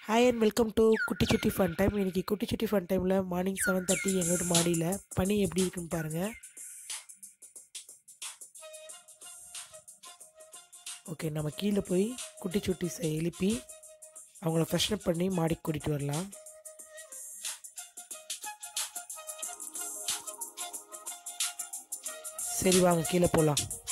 hi and welcome to குட்டி சுட்டி fun time இன்னைக்கு குட்டி சுட்டி ஃபன் டைமில் மார்னிங் செவன் தேர்ட்டி எங்களோட மாடியில் பனி எப்படி இருக்குன்னு பாருங்கள் ஓகே நம்ம கீழே போய் குட்டி சுட்டிஸை எழுப்பி அவங்கள ஃப்ரெஷ்அப் பண்ணி மாடிக்கு கூட்டிகிட்டு வரலாம் சரி வாங்க கீழே போகலாம்